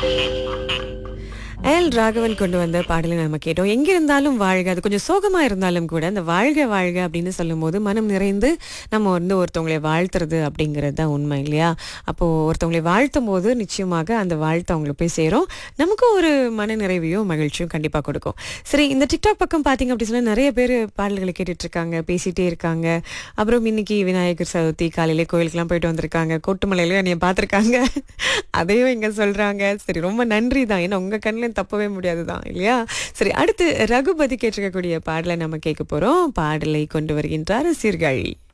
L Raghavan கொண்டு வந்த பாடலை நம்ம கேட்டோம் எங்க இருந்தாலும் வாழ்க அது கொஞ்சம் சோகமா இருந்தாலும் கூட அந்த வாழ்க வாழ்க அப்படின்னு சொல்லும்போது மனம் நிறைந்து நம்ம வந்து ஒருத்தவங்களை வாழ்த்துறது அப்படிங்கிறது தான் உண்மை இல்லையா அப்போ ஒருத்தவங்களை வாழ்த்தும் போது நிச்சயமாக அந்த வாழ்த்து அவங்களுக்கு போய் சேரும் நமக்கும் ஒரு மன நிறைவையும் மகிழ்ச்சியும் கண்டிப்பா கொடுக்கும் சரி இந்த டிக்டாக் பக்கம் பாத்தீங்க அப்படின்னு சொன்னா நிறைய பேர் பாடல்களை கேட்டுட்டு இருக்காங்க பேசிட்டே இருக்காங்க அப்புறம் இன்னைக்கு விநாயகர் சதுர்த்தி காலையிலே கோயிலுக்குலாம் போயிட்டு வந்திருக்காங்க கோட்டுமலையிலயும் என்னைய பார்த்திருக்காங்க அதையும் இங்க சொல்றாங்க சரி ரொம்ப நன்றி தான் ஏன்னா உங்க கண்ணில் தப்பவே முடியாது தான் இல்லையா சரி அடுத்து ரகுபதி கேட்டிருக்கக்கூடிய பாடலை நம்ம கேட்க போறோம் பாடலை கொண்டு வருகின்றார் சீர்காழி